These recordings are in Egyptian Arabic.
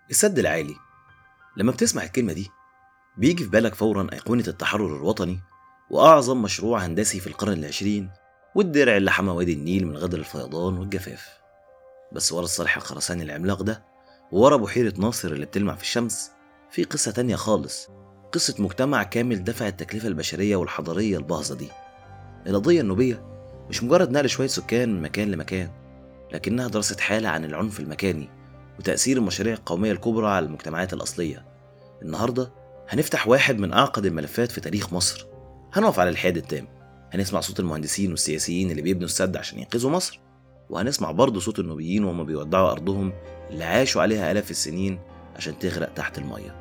السد العالي لما بتسمع الكلمة دي بيجي في بالك فورا أيقونة التحرر الوطني وأعظم مشروع هندسي في القرن العشرين والدرع اللي حمى وادي النيل من غدر الفيضان والجفاف بس ورا الصالح الخرساني العملاق ده وورا بحيرة ناصر اللي بتلمع في الشمس في قصة تانية خالص قصة مجتمع كامل دفع التكلفة البشرية والحضارية الباهظة دي القضية النوبية مش مجرد نقل شوية سكان من مكان لمكان لكنها دراسة حالة عن العنف المكاني وتأثير المشاريع القومية الكبرى على المجتمعات الأصلية النهاردة هنفتح واحد من أعقد الملفات في تاريخ مصر هنقف على الحياد التام هنسمع صوت المهندسين والسياسيين اللي بيبنوا السد عشان ينقذوا مصر وهنسمع برضه صوت النوبيين وهم بيودعوا أرضهم اللي عاشوا عليها آلاف السنين عشان تغرق تحت المية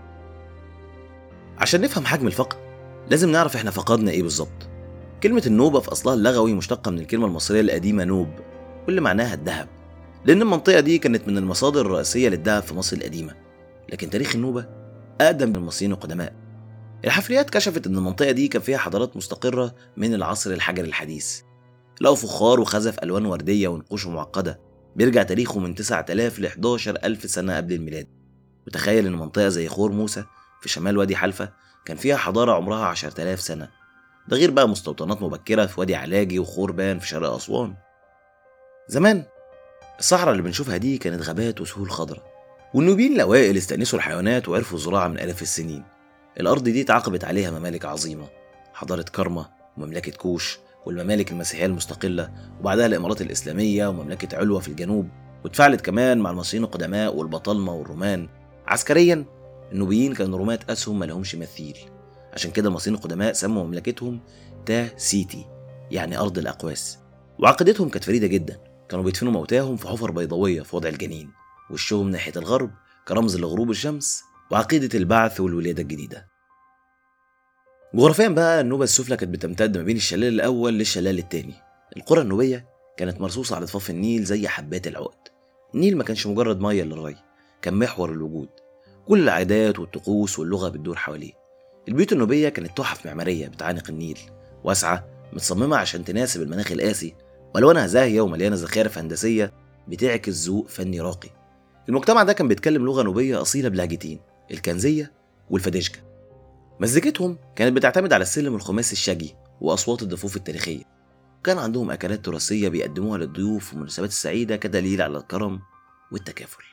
عشان نفهم حجم الفقد لازم نعرف احنا فقدنا ايه بالظبط كلمة النوبة في أصلها اللغوي مشتقة من الكلمة المصرية القديمة نوب واللي معناها الذهب لأن المنطقة دي كانت من المصادر الرئيسية للذهب في مصر القديمة لكن تاريخ النوبة أقدم من المصريين القدماء الحفريات كشفت إن المنطقة دي كان فيها حضارات مستقرة من العصر الحجري الحديث لقوا فخار وخزف ألوان وردية ونقوش معقدة بيرجع تاريخه من 9000 ل 11000 سنة قبل الميلاد وتخيل إن منطقة زي خور موسى في شمال وادي حلفة كان فيها حضارة عمرها 10000 سنة ده غير بقى مستوطنات مبكرة في وادي علاجي وخوربان في شرق أسوان زمان الصحراء اللي بنشوفها دي كانت غابات وسهول خضراء والنوبيين الأوائل استأنسوا الحيوانات وعرفوا الزراعة من آلاف السنين الأرض دي اتعاقبت عليها ممالك عظيمة حضارة كرمة ومملكة كوش والممالك المسيحية المستقلة وبعدها الإمارات الإسلامية ومملكة علوة في الجنوب واتفاعلت كمان مع المصريين القدماء والبطالمة والرومان عسكريا النوبيين كانوا رماة أسهم ملهمش مثيل عشان كده المصريين القدماء سموا مملكتهم تا سيتي يعني أرض الأقواس وعقيدتهم كانت فريدة جدا كانوا بيدفنوا موتاهم في حفر بيضاوية في وضع الجنين وشهم ناحية الغرب كرمز لغروب الشمس وعقيدة البعث والولادة الجديدة جغرافيا بقى النوبة السفلى كانت بتمتد ما بين الشلال الأول للشلال التاني القرى النوبية كانت مرصوصة على ضفاف النيل زي حبات العقد النيل ما كانش مجرد مية للري كان محور الوجود كل العادات والطقوس واللغة بتدور حواليه البيوت النوبية كانت تحف معمارية بتعانق النيل واسعة متصممة عشان تناسب المناخ القاسي وألوانها زاهية ومليانة زخارف هندسية بتعكس ذوق فني راقي المجتمع ده كان بيتكلم لغة نوبية أصيلة بلهجتين الكنزية والفديشكا مزيكتهم كانت بتعتمد على السلم الخماسي الشجي وأصوات الضفوف التاريخية كان عندهم أكلات تراثية بيقدموها للضيوف في المناسبات السعيدة كدليل على الكرم والتكافل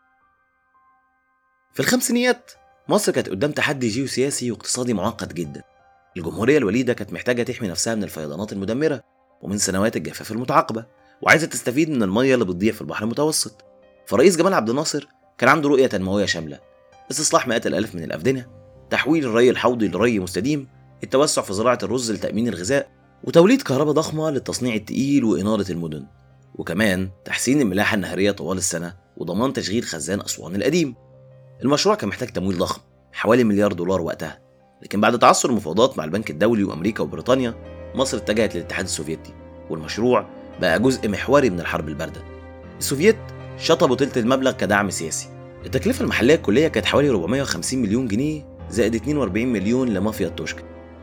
في الخمسينيات مصر كانت قدام تحدي جيوسياسي واقتصادي معقد جدا الجمهورية الوليدة كانت محتاجة تحمي نفسها من الفيضانات المدمرة ومن سنوات الجفاف المتعاقبة وعايزة تستفيد من المية اللي بتضيع في البحر المتوسط فرئيس جمال عبد الناصر كان عنده رؤية تنموية شاملة استصلاح مئات الآلاف من الأفدنة تحويل الري الحوضي لري مستديم التوسع في زراعة الرز لتأمين الغذاء وتوليد كهرباء ضخمة للتصنيع التقيل وإنارة المدن وكمان تحسين الملاحة النهرية طوال السنة وضمان تشغيل خزان أسوان القديم المشروع كان محتاج تمويل ضخم حوالي مليار دولار وقتها لكن بعد تعثر المفاوضات مع البنك الدولي وأمريكا وبريطانيا مصر اتجهت للاتحاد السوفيتي والمشروع بقى جزء محوري من الحرب الباردة السوفييت شطبوا تلت المبلغ كدعم سياسي التكلفة المحلية الكلية كانت حوالي 450 مليون جنيه زائد 42 مليون لمافيا التوشكا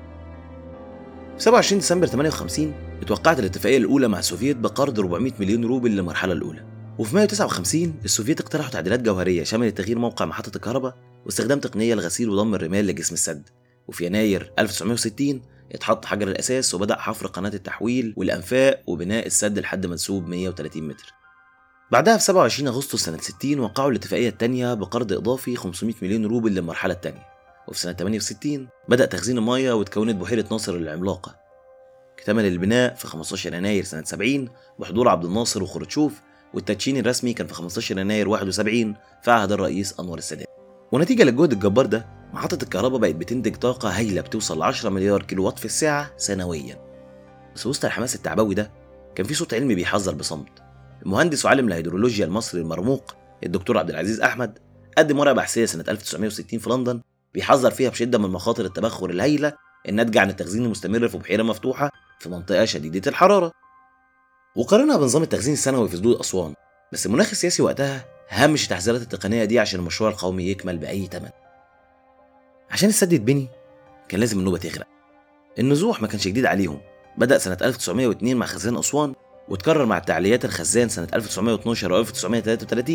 في 27 ديسمبر 58 اتوقعت الاتفاقية الأولى مع السوفييت بقرض 400 مليون روبل للمرحلة الأولى وفي مايو 59 السوفييت اقترحوا تعديلات جوهرية شملت تغيير موقع محطة الكهرباء واستخدام تقنية لغسيل وضم الرمال لجسم السد وفي يناير 1960 اتحط حجر الأساس وبدأ حفر قناة التحويل والأنفاق وبناء السد لحد منسوب 130 متر بعدها في 27 أغسطس سنة 60 وقعوا الاتفاقية الثانية بقرض إضافي 500 مليون روبل للمرحلة الثانية وفي سنة 68 بدأ تخزين المياه وتكونت بحيرة ناصر العملاقة اكتمل البناء في 15 يناير سنة 70 بحضور عبد الناصر وخروتشوف والتدشين الرسمي كان في 15 يناير 71 في عهد الرئيس أنور السادات ونتيجة للجهد الجبار ده محطة الكهرباء بقت بتنتج طاقة هايلة بتوصل ل 10 مليار كيلو وات في الساعة سنويا بس وسط الحماس التعبوي ده كان في صوت علمي بيحذر بصمت المهندس وعالم الهيدرولوجيا المصري المرموق الدكتور عبد العزيز أحمد قدم ورقة بحثية سنة 1960 في لندن بيحذر فيها بشدة من مخاطر التبخر الهائلة الناتجة عن التخزين المستمر في بحيرة مفتوحة في منطقة شديدة الحرارة وقارنها بنظام التخزين السنوي في سدود أسوان بس المناخ السياسي وقتها هامش التحذيرات التقنية دي عشان المشروع القومي يكمل بأي تمن عشان السد يتبني كان لازم النوبة تغرق النزوح ما كانش جديد عليهم بدأ سنة 1902 مع خزان أسوان وتكرر مع تعليات الخزان سنة 1912 و 1933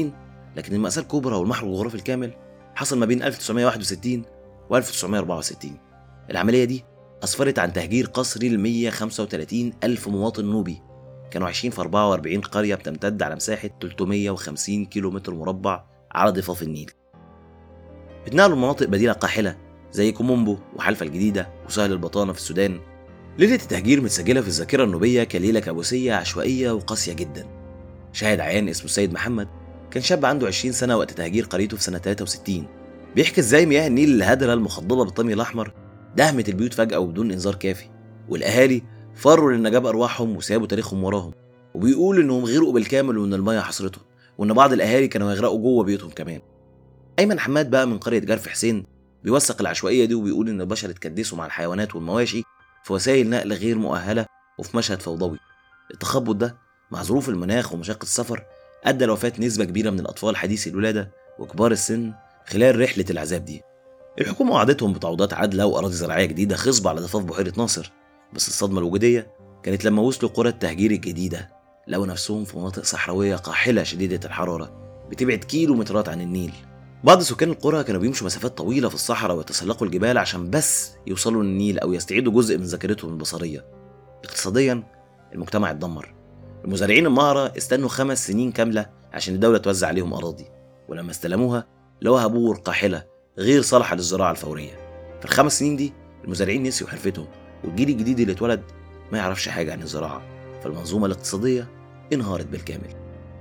لكن المأساة الكبرى والمحو الجغرافي الكامل حصل ما بين 1961 و 1964 العملية دي أسفرت عن تهجير قسري ل 135 ألف مواطن نوبي كانوا عايشين في 44 قرية بتمتد على مساحة 350 كيلومتر مربع على ضفاف النيل اتنقلوا لمناطق بديلة قاحلة زي كومومبو وحلفة الجديدة وسهل البطانة في السودان ليلة التهجير متسجلة في الذاكرة النوبية كليلة كابوسية عشوائية وقاسية جدا شاهد عيان اسمه السيد محمد كان شاب عنده 20 سنة وقت تهجير قريته في سنة 63 بيحكي ازاي مياه النيل الهادرة المخضبة بالطمي الأحمر دهمت البيوت فجأة وبدون إنذار كافي والأهالي فروا للنجاة بأرواحهم وسابوا تاريخهم وراهم وبيقول إنهم غرقوا بالكامل وإن المية حصرتهم وإن بعض الأهالي كانوا يغرقوا جوه بيوتهم كمان أيمن حماد بقى من قرية جرف حسين بيوثق العشوائية دي وبيقول إن البشر اتكدسوا مع الحيوانات والمواشي في وسائل نقل غير مؤهلة وفي مشهد فوضوي التخبط ده مع ظروف المناخ ومشاق السفر أدى لوفاة نسبة كبيرة من الأطفال حديثي الولادة وكبار السن خلال رحلة العذاب دي الحكومة وعدتهم بتعويضات عادلة وأراضي زراعية جديدة خصبة على ضفاف بحيرة ناصر بس الصدمة الوجودية كانت لما وصلوا قرى التهجير الجديدة لقوا نفسهم في مناطق صحراوية قاحلة شديدة الحرارة بتبعد كيلو مترات عن النيل بعض سكان القرى كانوا بيمشوا مسافات طويلة في الصحراء ويتسلقوا الجبال عشان بس يوصلوا للنيل أو يستعيدوا جزء من ذاكرتهم البصرية اقتصاديا المجتمع اتدمر المزارعين المهرة استنوا خمس سنين كاملة عشان الدولة توزع عليهم أراضي ولما استلموها لقوها بور قاحلة غير صالحة للزراعة الفورية في الخمس سنين دي المزارعين نسيوا حرفتهم والجيل الجديد اللي اتولد ما يعرفش حاجة عن الزراعة فالمنظومة الاقتصادية انهارت بالكامل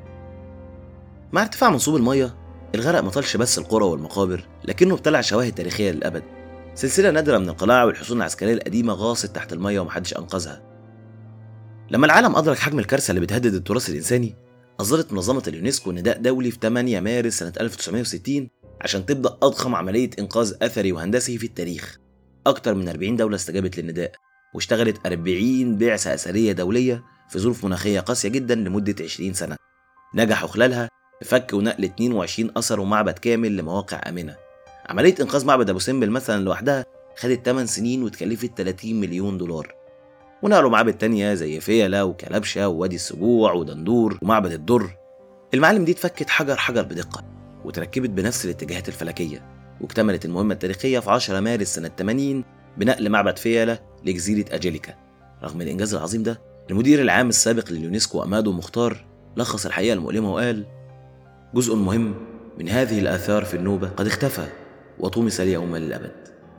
مع ارتفاع منسوب المية الغرق ما طالش بس القرى والمقابر لكنه ابتلع شواهد تاريخية للأبد سلسلة نادرة من القلاع والحصون العسكرية القديمة غاصت تحت المية ومحدش أنقذها لما العالم أدرك حجم الكارثة اللي بتهدد التراث الإنساني أصدرت منظمة اليونسكو نداء دولي في 8 مارس سنة 1960 عشان تبدأ أضخم عملية إنقاذ أثري وهندسي في التاريخ أكتر من 40 دولة استجابت للنداء واشتغلت 40 بعثة أثرية دولية في ظروف مناخية قاسية جدا لمدة 20 سنة نجحوا خلالها في فك ونقل 22 أثر ومعبد كامل لمواقع آمنة عملية إنقاذ معبد أبو سمبل مثلا لوحدها خدت 8 سنين وتكلفت 30 مليون دولار ونقلوا معابد تانية زي فيلة وكلبشة ووادي السبوع ودندور ومعبد الدر المعالم دي اتفكت حجر حجر بدقة وتركبت بنفس الاتجاهات الفلكية واكتملت المهمة التاريخية في 10 مارس سنة 80 بنقل معبد فيلة لجزيرة أجيليكا رغم الإنجاز العظيم ده المدير العام السابق لليونسكو أمادو مختار لخص الحقيقة المؤلمة وقال جزء مهم من هذه الآثار في النوبة قد اختفى وطمس اليوم للأبد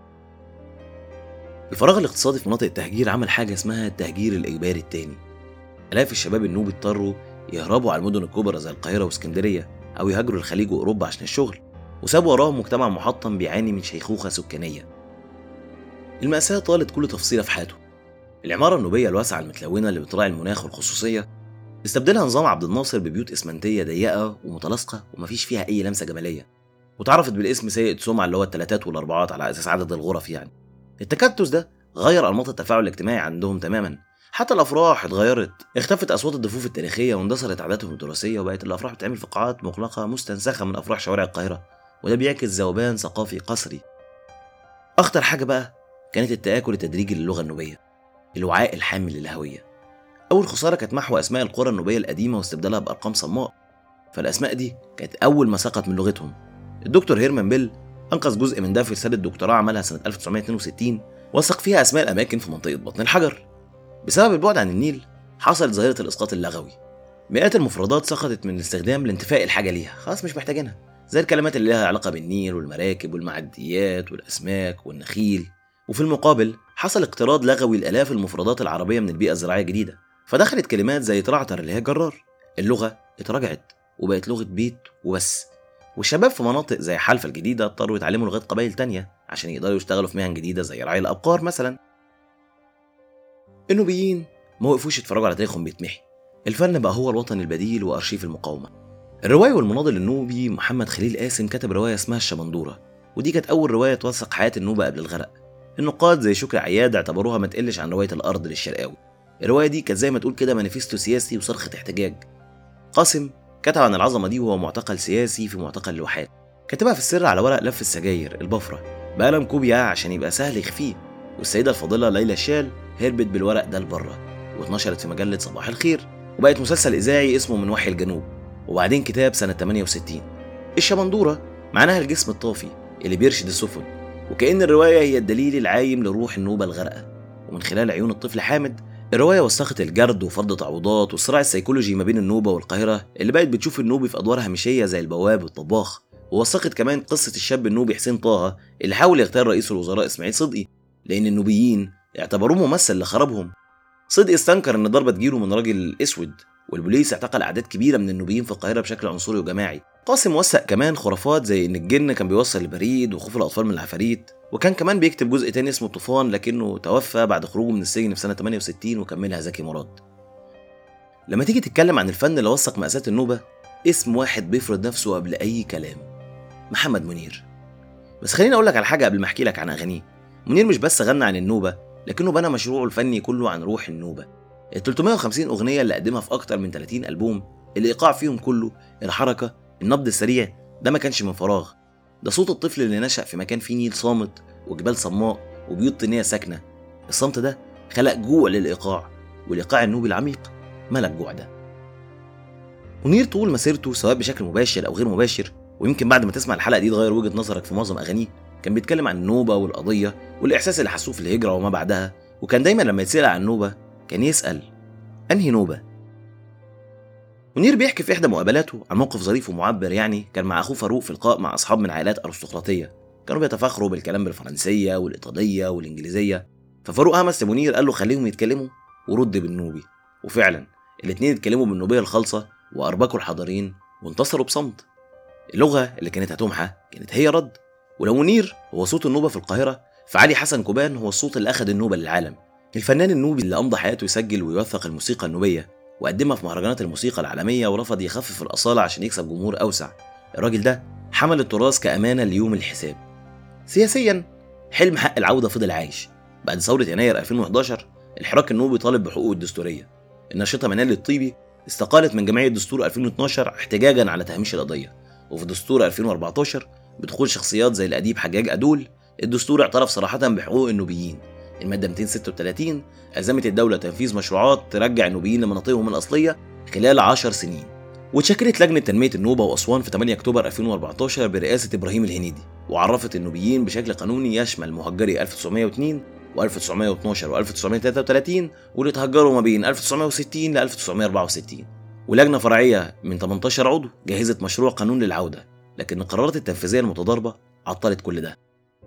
الفراغ الاقتصادي في مناطق التهجير عمل حاجة اسمها التهجير الإجباري التاني آلاف الشباب النوبي اضطروا يهربوا على المدن الكبرى زي القاهرة واسكندرية أو يهاجروا الخليج وأوروبا عشان الشغل وسابوا وراهم مجتمع محطم بيعاني من شيخوخة سكانية المأساة طالت كل تفصيلة في حياته العمارة النوبية الواسعة المتلونة اللي بتراعي المناخ والخصوصية استبدلها نظام عبد الناصر ببيوت اسمنتيه ضيقه ومتلاصقه ومفيش فيها اي لمسه جماليه واتعرفت بالاسم سيء السمعه اللي هو الثلاثات والاربعات على اساس عدد الغرف يعني التكتس ده غير انماط التفاعل الاجتماعي عندهم تماما حتى الافراح اتغيرت اختفت اصوات الضفوف التاريخيه واندثرت عاداتهم التراثيه وبقت الافراح بتعمل في قاعات مغلقه مستنسخه من افراح شوارع القاهره وده بيعكس ذوبان ثقافي قسري اخطر حاجه بقى كانت التاكل التدريجي للغه النوبيه الوعاء الحامل للهويه أول خسارة كانت محو أسماء القرى النوبية القديمة واستبدالها بأرقام صماء فالأسماء دي كانت أول ما سقط من لغتهم الدكتور هيرمان بيل أنقذ جزء من ده في رسالة دكتوراه عملها سنة 1962 وثق فيها أسماء الأماكن في منطقة بطن الحجر بسبب البعد عن النيل حصلت ظاهرة الإسقاط اللغوي مئات المفردات سقطت من الاستخدام لانتفاء الحاجة ليها خلاص مش محتاجينها زي الكلمات اللي لها علاقة بالنيل والمراكب والمعديات والأسماك والنخيل وفي المقابل حصل اقتراض لغوي لآلاف المفردات العربية من البيئة الزراعية الجديدة فدخلت كلمات زي ترعتر اللي هي جرار اللغة اتراجعت وبقت لغة بيت وبس والشباب في مناطق زي حلفة الجديدة اضطروا يتعلموا لغات قبائل تانية عشان يقدروا يشتغلوا في مهن جديدة زي رعي الأبقار مثلا النوبيين ما وقفوش يتفرجوا على تاريخهم بيتمحي الفن بقى هو الوطن البديل وأرشيف المقاومة الرواية والمناضل النوبي محمد خليل قاسم كتب رواية اسمها الشمندورة ودي كانت أول رواية توثق حياة النوبة قبل الغرق النقاد زي شكري عياد اعتبروها ما تقلش عن رواية الأرض للشرقاوي الرواية دي كانت زي ما تقول كده مانيفستو سياسي وصرخة احتجاج قاسم كتب عن العظمة دي وهو معتقل سياسي في معتقل الواحات كتبها في السر على ورق لف السجاير البفرة بقلم كوبيا عشان يبقى سهل يخفيه والسيدة الفاضلة ليلى الشال هربت بالورق ده لبره واتنشرت في مجلة صباح الخير وبقت مسلسل إذاعي اسمه من وحي الجنوب وبعدين كتاب سنة 68 الشمندورة معناها الجسم الطافي اللي بيرشد السفن وكأن الرواية هي الدليل العايم لروح النوبة الغرقة ومن خلال عيون الطفل حامد الرواية وثقت الجرد وفرض تعويضات والصراع السيكولوجي ما بين النوبة والقاهرة اللي بقت بتشوف النوبي في أدوار هامشية زي البواب والطباخ ووثقت كمان قصة الشاب النوبي حسين طه اللي حاول يغتال رئيس الوزراء إسماعيل صدقي لأن النوبيين اعتبروه ممثل لخرابهم صدقي استنكر إن ضربة تجيله من راجل أسود والبوليس اعتقل أعداد كبيرة من النوبيين في القاهرة بشكل عنصري وجماعي قاسم وثق كمان خرافات زي إن الجن كان بيوصل البريد وخوف الأطفال من العفاريت وكان كمان بيكتب جزء تاني اسمه الطوفان لكنه توفى بعد خروجه من السجن في سنة 68 وكملها زكي مراد لما تيجي تتكلم عن الفن اللي وثق مأساة النوبة اسم واحد بيفرض نفسه قبل أي كلام محمد منير بس خليني أقول لك على حاجة قبل ما أحكي لك عن أغانيه منير مش بس غنى عن النوبة لكنه بنى مشروعه الفني كله عن روح النوبة ال 350 أغنية اللي قدمها في أكتر من 30 ألبوم الإيقاع فيهم كله الحركة النبض السريع ده ما كانش من فراغ ده صوت الطفل اللي نشأ في مكان فيه نيل صامت وجبال صماء وبيوت طينية ساكنة الصمت ده خلق جوع للإيقاع والإيقاع النوبي العميق ملى الجوع ده منير طول مسيرته سواء بشكل مباشر أو غير مباشر ويمكن بعد ما تسمع الحلقة دي تغير وجهة نظرك في معظم أغانيه كان بيتكلم عن النوبة والقضية والإحساس اللي حسوه في الهجرة وما بعدها وكان دايما لما يتسأل عن النوبة كان يسأل أنهي نوبة؟ منير بيحكي في إحدى مقابلاته عن موقف ظريف ومعبر يعني كان مع أخوه فاروق في لقاء مع أصحاب من عائلات أرستقراطية كانوا بيتفاخروا بالكلام بالفرنسية والإيطالية والإنجليزية ففاروق همس لمنير قال له خليهم يتكلموا ورد بالنوبي وفعلا الاتنين اتكلموا بالنوبية الخالصة وأربكوا الحضارين وانتصروا بصمت اللغة اللي كانت هتمحى كانت هي رد ولو منير هو صوت النوبة في القاهرة فعلي حسن كوبان هو الصوت اللي أخد النوبة للعالم الفنان النوبي اللي أمضى حياته يسجل ويوثق الموسيقى النوبية وقدمها في مهرجانات الموسيقى العالمية ورفض يخفف الأصالة عشان يكسب جمهور أوسع الراجل ده حمل التراث كأمانة ليوم الحساب سياسيا حلم حق العودة فضل عايش بعد ثورة يناير 2011 الحراك النوبي طالب بحقوقه الدستورية الناشطة منال الطيبي استقالت من جمعية دستور 2012 احتجاجا على تهميش القضية وفي دستور 2014 بدخول شخصيات زي الأديب حجاج أدول الدستور اعترف صراحة بحقوق النوبيين المادة 236 ألزمت الدولة تنفيذ مشروعات ترجع النوبيين لمناطقهم الأصلية خلال 10 سنين وتشكلت لجنة تنمية النوبة وأسوان في 8 أكتوبر 2014 برئاسة إبراهيم الهنيدي وعرفت النوبيين بشكل قانوني يشمل مهجري 1902 و1912 و1933 واللي تهجروا ما بين 1960 ل 1964 ولجنة فرعية من 18 عضو جهزت مشروع قانون للعودة لكن القرارات التنفيذية المتضاربة عطلت كل ده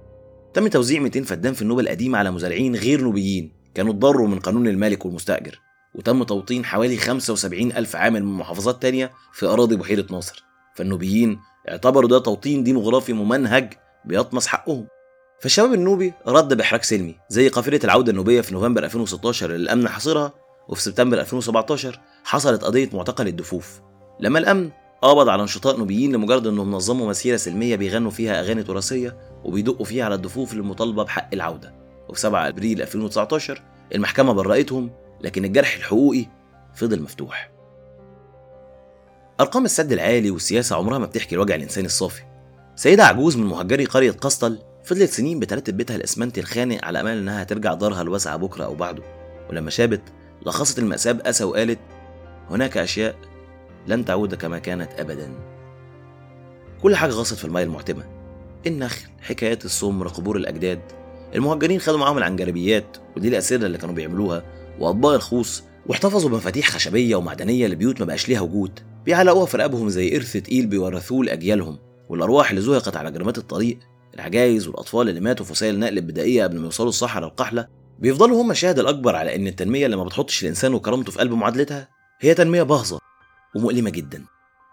تم توزيع 200 فدان في النوبة القديمة على مزارعين غير نوبيين كانوا اتضروا من قانون المالك والمستأجر وتم توطين حوالي 75 ألف عامل من محافظات تانية في أراضي بحيرة ناصر فالنوبيين اعتبروا ده توطين ديموغرافي ممنهج بيطمس حقهم فالشباب النوبي رد بإحراج سلمي زي قافلة العودة النوبية في نوفمبر 2016 اللي الأمن حاصرها وفي سبتمبر 2017 حصلت قضية معتقل الدفوف لما الأمن قبض على نشطاء نوبيين لمجرد انهم نظموا مسيره سلميه بيغنوا فيها اغاني تراثيه وبيدقوا فيها على الضفوف للمطالبه بحق العوده وفي 7 ابريل 2019 المحكمه برأتهم لكن الجرح الحقوقي فضل مفتوح ارقام السد العالي والسياسه عمرها ما بتحكي الوجع الانساني الصافي سيده عجوز من مهجري قريه قسطل فضلت سنين بترتب بيتها الاسمنتي الخانق على امل انها ترجع دارها الواسعه بكره او بعده ولما شابت لخصت المأساة بأسى وقالت هناك أشياء لن تعود كما كانت أبدا كل حاجة غصت في المياه المعتمة النخل حكايات السمر قبور الأجداد المهجرين خدوا معاهم العنجربيات ودي الأسئلة اللي كانوا بيعملوها وأطباق الخوص واحتفظوا بمفاتيح خشبية ومعدنية لبيوت ما بقاش ليها وجود بيعلقوها في رقابهم زي إرث تقيل بيورثوه لأجيالهم والأرواح اللي زهقت على جرمات الطريق العجايز والأطفال اللي ماتوا في وسائل النقل البدائية قبل ما يوصلوا الصحراء القحلة بيفضلوا هم الشاهد الأكبر على إن التنمية اللي ما بتحطش الإنسان وكرامته في قلب معادلتها هي تنمية باهظة ومؤلمة جدا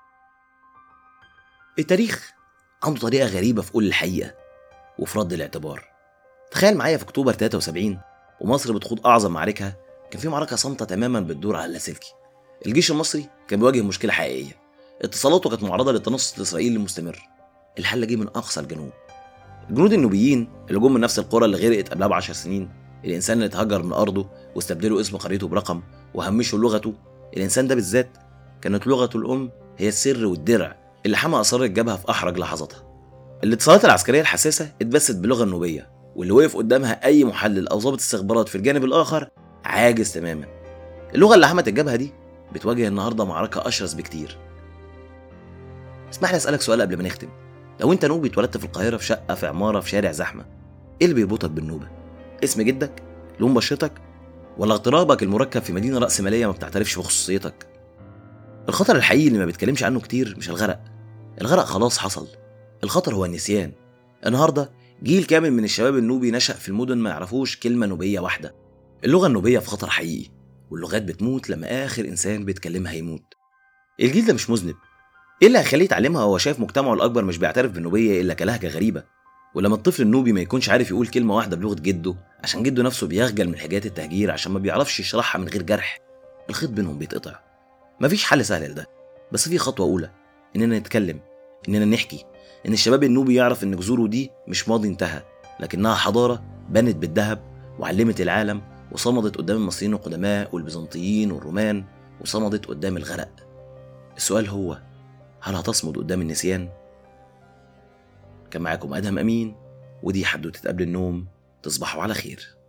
التاريخ عنده طريقة غريبة في قول الحقيقة وفي رد الاعتبار تخيل معايا في أكتوبر 73 ومصر بتخوض أعظم معاركها كان في معركة صامتة تماما بتدور على اللاسلكي الجيش المصري كان بيواجه مشكلة حقيقية اتصالاته كانت معرضة للتنصت الإسرائيلي المستمر الحل جه من أقصى الجنوب الجنود النوبيين اللي جم من نفس القرى اللي غرقت قبلها بعشر سنين الإنسان اللي اتهجر من أرضه واستبدلوا اسم قريته برقم وهمشوا لغته الإنسان ده بالذات كانت لغته الأم هي السر والدرع اللي حمى أسرار الجبهة في أحرج لحظاتها الاتصالات العسكرية الحساسة اتبثت باللغة النوبية واللي وقف قدامها أي محلل أو ضابط استخبارات في الجانب الآخر عاجز تماما اللغة اللي حمت الجبهة دي بتواجه النهاردة معركة أشرس بكتير اسمح لي اسالك سؤال قبل ما نختم لو انت نوبي اتولدت في القاهره في شقه في عماره في شارع زحمه ايه اللي بيربطك بالنوبه اسم جدك لون بشرتك ولا اغترابك المركب في مدينه راسماليه ما بتعترفش بخصوصيتك الخطر الحقيقي اللي ما بيتكلمش عنه كتير مش الغرق الغرق خلاص حصل الخطر هو النسيان النهارده جيل كامل من الشباب النوبي نشأ في المدن ما يعرفوش كلمة نوبية واحدة اللغة النوبية في خطر حقيقي واللغات بتموت لما آخر إنسان بيتكلمها يموت الجيل ده مش مذنب ايه اللي هيخليه يتعلمها وهو شايف مجتمعه الاكبر مش بيعترف بالنوبيه الا كلهجه غريبه ولما الطفل النوبي ما يكونش عارف يقول كلمه واحده بلغه جده عشان جده نفسه بيخجل من حكايات التهجير عشان ما بيعرفش يشرحها من غير جرح الخيط بينهم بيتقطع مفيش حل سهل لده بس في خطوه اولى اننا نتكلم اننا نحكي ان الشباب النوبي يعرف ان جذوره دي مش ماضي انتهى لكنها حضاره بنت بالذهب وعلمت العالم وصمدت قدام المصريين القدماء والبيزنطيين والرومان وصمدت قدام الغرق السؤال هو هل هتصمد قدام النسيان؟ كان معاكم أدهم أمين ودي حدوتة قبل النوم تصبحوا على خير